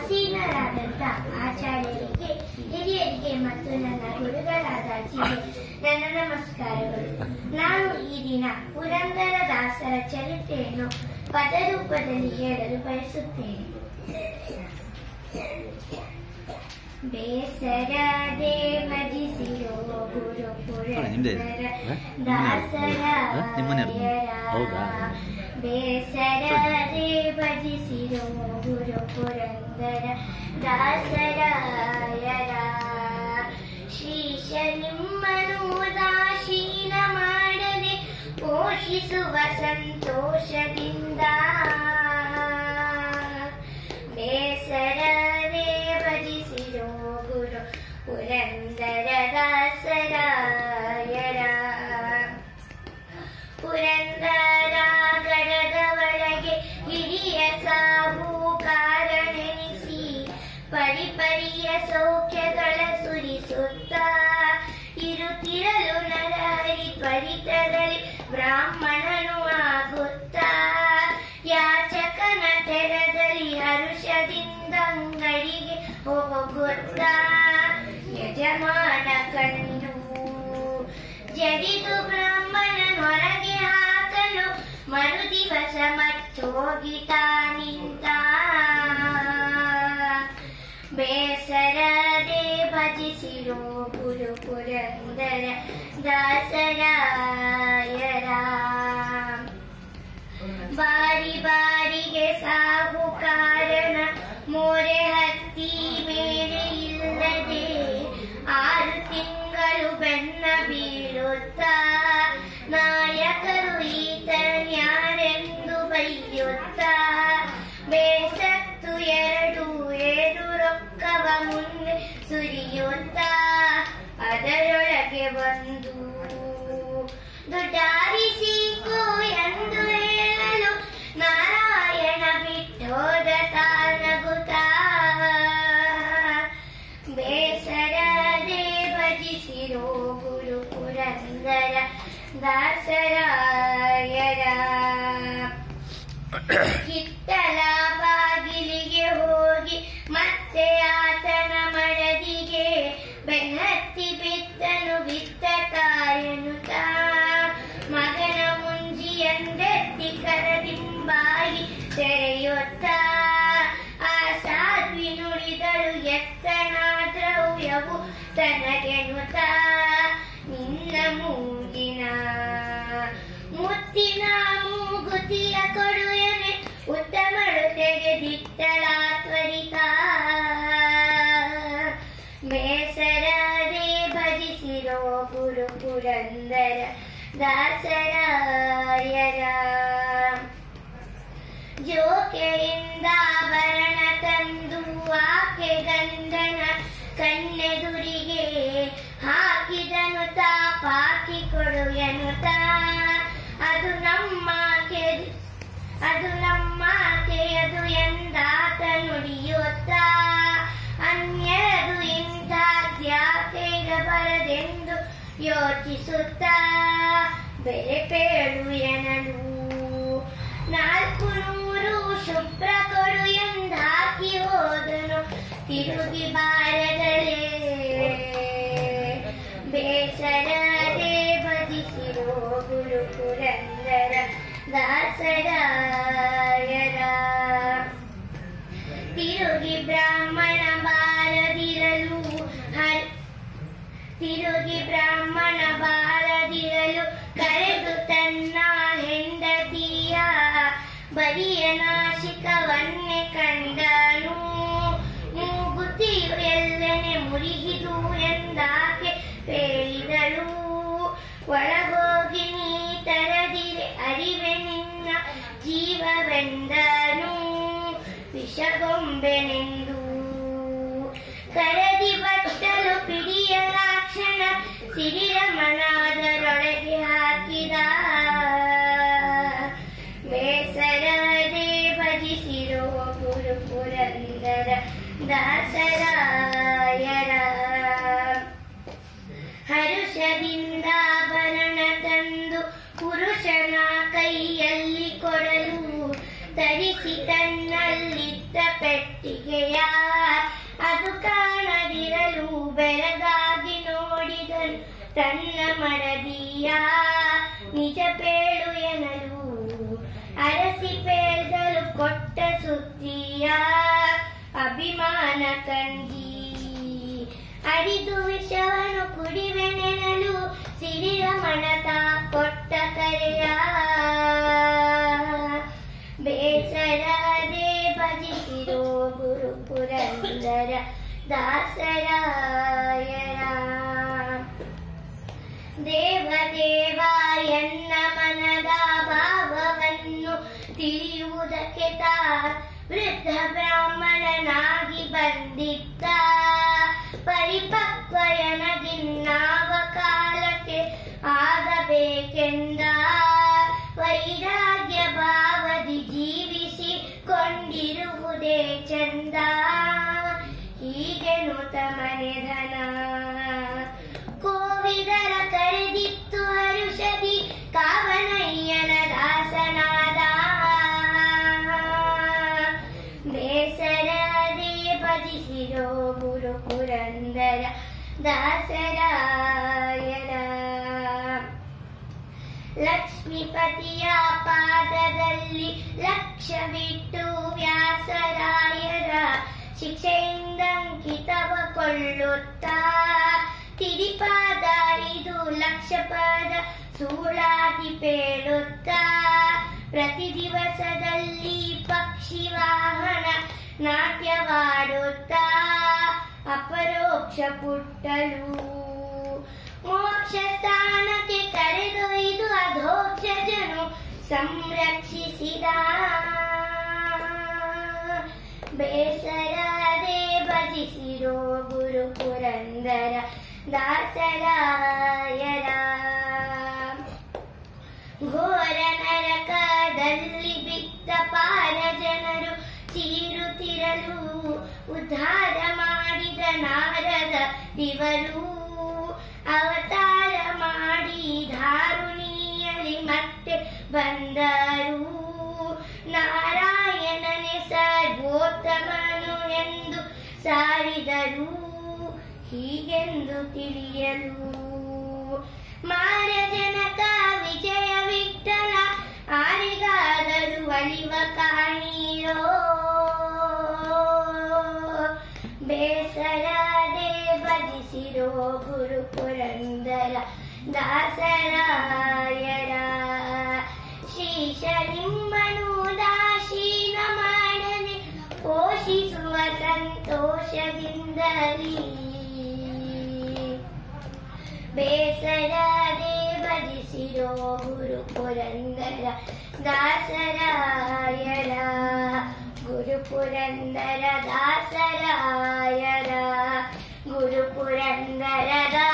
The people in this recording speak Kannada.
ಆಸೀನರಾದಂಥ ಆಚಾರ್ಯರಿಗೆ ಹಿರಿಯರಿಗೆ ಮತ್ತು ನನ್ನ ಗುರುಗಳಾದ ಅಜ್ಜಿಗೆ ನನ್ನ ನಮಸ್ಕಾರಗಳು ನಾನು ಈ ದಿನ ಪುರಂದರ ದಾಸರ ಚರಿತ್ರೆಯನ್ನು ಪದರೂಪದಲ್ಲಿ ಹೇಳಲು ಬಯಸುತ್ತೇನೆ ಬೇಸರದೆ ಭಜಿಸಿರೋ ಗುರು ನೋಡಿ, ನಿಮ್ದೇ ಇದು. ಪುರಂದರ ಹ? ದಾಸರ ಹ? ನಿಮ್ಮನೆಯವ್ರದ್ದು? ಹೌದಾ? ಬೇಸರದೆ ಭಜಿಸಿರೋ ಗುರು ಪುರಂದರ ದಾಸರಾಯರ ಶ್ರೀಶ ನಿಮ್ಮನು ಉದಾಸೀನ ಮಾಡದೆ ಪೋಷಿಸುವ ಸಂತೋಷದಿಂದ ಬೇಸರದೆ ಭಜಿಸಿರೋ ಗುರು ಪುರಂದರ ದಾಸರಾಯರ ಪುರಂದರ ಗಡದ ಒಳಗೆ ಹಿರಿಯ ಸಾಹುಕಾರನೆನಿಸಿ ಪರಿಪರಿಯ ಸೌಖ್ಯಗಳ ಸುರಿಸುತ್ತ ಇರುತ್ತಿರಲು ನರಹರಿ ತ್ವರಿತದಲ್ಲಿ ಬ್ರಾಹ್ಮಣನು ಆಗುತ್ತ ಯಾಚಕನ ತೆರದಲ್ಲಿ ಹರುಷದಿಂದ ಅಂಗಡಿಗೆ ಹೋಗುತ್ತ ಯಜಮಾನ ಕಂಡು ಜಡಿದು ಬ್ರಾಹ್ಮಣನ ಹೊರಗೆ ಹಾಕಲು ಮರುದಿವಸ ಮತ್ತೋಗಿತ ನಿಂತ ಬೇಸರದೆ ಭಜಿಸಿರೋ ಗುರು ಪುರಂದರ ದಾಸರಾಯರ ಬಾರಿ ಬಾರಿಗೆ ಸಾಹುಕಾರನ ಮೋರೆ ಹತ್ತಿ ಮೇಲೆ ಇಲ್ಲದೆ ಆರು ತಿಂಗಳು ಬೆನ್ನ ಬೀಳುತ್ತ ನಾಯಕರು ಈತನ್ಯಾರೆಂದು ಬೈಯುತ್ತ ಬೇಸತ್ತು ಎರಡು ಏಳು ರೊಕ್ಕವ ಮುಂದೆ ಸುರಿಯುತ್ತ ಅದರೊಳಗೆ ಬಂದು ದುಡ್ಡಾರಿಸಿಕೋ ಎಂದು ಹೇಳಲು ನಾರಾಯಣ ಬಿಟ್ಟೋದ ತಾನಗುತ್ತ ಬೇಸರದೆ ಭಜಿಸಿರೋ ಗುರು ಪುರಂದರ ದಾಸರಾಯರ ಕಿತ್ತಲ ಬಾಗಿಲಿಗೆ ಹೋಗಿ ಮತ್ತೆ ಆತನ ಮಡದಿಗೆ ಬೆನ್ನತ್ತಿ ಬಿತ್ತನು ಬಿತ್ತ ತಾಯನುತ ಮಗನ ಮುಂಜಿಯಂದೆತ್ತಿ ಕರದಿಂಬಾಗಿ ತೆರೆಯುತ್ತ ಆ ಸಾಧ್ವಿ ನುಡಿದಳು ಎತ್ತನ ದ್ರವ್ಯವು ತನಗೆನುತ ನಿನ್ನ ಮೂಗಿನ ಮುತ್ತಿನ ಮೂಗುತಿಯ ಕೊಡುಯನೆ ಉತ್ತಮಳು ತೆಗೆದಿತ್ತಳ ತ್ವರಿತ ಬೇಸರದೆ ಭಜಿಸಿರೋ ಗುರು ಪುರಂದರ ದಾಸರಾಯರ ಜೋಕೆಯಿಂದ ಆಭರಣ ತಂದು ಆಕೆ ಗಂಧನ ಕಣ್ಣೆದುರಿಗೆ ಹಾಕಿದನು ತಾಪಾಕಿ ಕೊಡು ಎನ್ನುತ್ತ ಅದು ನಮ್ಮ ಕೆ ಅದು ನಮ್ಮ ಕೆಯದು ಎಂದಾತ ನುಡಿಯುತ್ತ ಅನ್ಯರದು ಇಂಥ ತ್ಯಾಗಬರದೆಂದು ಯೋಚಿಸುತ್ತ ಬೆಲೆ ಪೇಳು ಎನಲು ನಾಲ್ಕು ನೂರು ಶುಭ್ರ ಕೊಡು ಎಂದಾಕಿ ಹೋದನು ತಿರುಗಿ ಬಾರದಲೇ ಬೇಸರದೆ ಭಜಿಸಿರೋ ಗುರು ಪುರಂದರ ದಾಸರಾಯರ ತಿರುಗಿ ಬ್ರಾಹ್ಮಣ ಬಾರದಿರಲು ಹರ್ ತಿರುಗಿ ಬ್ರಾಹ್ಮಣ ಬಾರದಿರಲು ಕರೆದು ತನ್ನ ಹೆಂಡತಿಯ ಬರಿಯ ನಾಶಿಕವನ್ನೇ ಕಂಡನು ಮೂಗುತಿಯು ಎಲ್ಲನೆ ಮುರಿಹಿದು ಎಂದಾಕೆ ಹೇಳಿದಳು ಒಳಗೋಗಿ ನೀ ತರದಿರೆ ಅರಿವೆ ನಿನ್ನ ಜೀವವೆಂದನು ವಿಷಗೊಂಬೆನೆಂದು ಕರದಿ ಬಟ್ಟಲು ಪಿಡಿಯ ಲಾಕ್ಷಣ ಸಿರಿರಮನಾದರೊಳಗೆ ಹಾಕಿದ ಬೇಸರದೆ ಭಜಿಸಿರೋ ಗುರು ಪುರಂದರ ದಾಸರಾಯರ ಹರುಷದಿಂದ ಆಭರಣ ತಂದು ಪುರುಷನ ಕೈಯಲ್ಲಿ ಕೊಡಲು ತರಿಸಿ ತನ್ನಲ್ಲಿದ್ದ ಪೆಟ್ಟಿಗೆಯ ತನ್ನ ಮಡದಿಯ ನಿಜ ಪೇಳು ಎನಲು ಅರಸಿ ಪೇಳ್ದಲು ಕೊಟ್ಟ ಸುದ್ದಿಯ ಅಭಿಮಾನ ಕಂಡಿ ಅರಿದು ವಿಷವನ್ನು ಕುಡಿವೆನೆನಲು ಸಿರಿರಮಣತ ಕೊಟ್ಟ ಕರೆಯ ಬೇಸರದೆ ಭಜಿಸಿರೋ ಗುರು ಪುರಂದರ ದಾಸರಾಯರ ದೇವದೇವ ಎನ್ನ ಮನದ ಭಾವವನ್ನು ತಿಳಿಯುವುದಕ್ಕೆ ತಾ ವೃದ್ಧ ಬ್ರಾಹ್ಮಣನಾಗಿ ಬಂದಿದ್ದ ಪರಿಪಕ್ವಯನಗಿನ್ನಾವ ಕಾಲಕ್ಕೆ ಆಗಬೇಕೆಂದ ವೈರಾಗ್ಯ ಭಾವದಿ ಜೀವಿಸಿ ಕೊಂಡಿರುವುದೇ ಚಂದ ಹೀಗೆ ನುತ ಮನೆಧನ ಕೋವಿದರ ಕರೆದಿತ್ತು ಹರುಷದಿ ಕಾವನಯ್ಯನ ದಾಸನಾದ ಬೇಸರದೆ ಭಜಿಸಿರೋ ಗುರು ಪುರಂದರ ದಾಸರಾಯರ ಲಕ್ಷ್ಮೀಪತಿಯ ಪಾದದಲ್ಲಿ ಲಕ್ಷ್ಯವಿಟ್ಟು ವ್ಯಾಸರಾಯರ ಶಿಕ್ಷೆಯಿಂದ ಅಂಕಿತವ ಕೊಳ್ಳುತ್ತಾ ತಿರಿಪಾದ ಇದು ಲಕ್ಷ ಪದ ಸೂಳಾಗಿ ಪೇಳುತ್ತಾ ಪ್ರತಿ ದಿವಸದಲ್ಲಿ ಪಕ್ಷಿ ವಾಹನ ನಾಟ್ಯವಾಡುತ್ತಾ ಅಪರೋಕ್ಷ ಪುಟ್ಟಲು ಮೋಕ್ಷ ಸ್ಥಾನಕ್ಕೆ ಕರೆದೊಯ್ದು ಅಧೋಕ್ಷಜನು ಸಂರಕ್ಷಿಸಿದ ಬೇಸರದೆ ಭಜಿಸಿರೋ ಗುರು ಪುರಂದರ ದಾಸರಾಯರ ಘೋರ ನರಕದಲ್ಲಿ ಬಿದ್ದ ಪಾರ ಜನರು ಚೀರುತ್ತಿರಲು ಉದ್ಧಾರ ಮಾಡಿದ ನಾರದ ದಿವರು ಅವತಾರ ಮಾಡಿ ಧಾರುಣಿಯಲ್ಲಿ ಮತ್ತೆ ಬಂದರು ನಾರಾಯಣನೇ ಸರ್ವೋತ್ತಮನು ಎಂದು ಸಾರಿದರು ಹೀಗೆಂದು ತಿಳಿಯಲು ಮಾರಜನಕ ವಿಜಯ ವಿಠಲ ಆರಿಗಾದರೂ ಅಳಿವ ಕಾಣಿರೋ ಬೇಸರದೆ ಭಜಿಸಿರೋ ಗುರು ಪುರಂದರ ದಾಸರಾಯರ ಶ್ರೀಶಲಿಂಬನು ದಾಶೀನ ಮಾಡದೆ ಪೋಷಿಸುವ ಸಂತೋಷದಿಂದಲೀ ಬೇಸರದೆ ಭಜಿಸಿರೋ ಗುರು ಪುರಂದರ ದಾಸರಾಯರ ಗುರು ಪುರಂದರ ದಾಸರಾಯರ ಗುರು ಪುರಂದರ ದಾಸರಾಯರ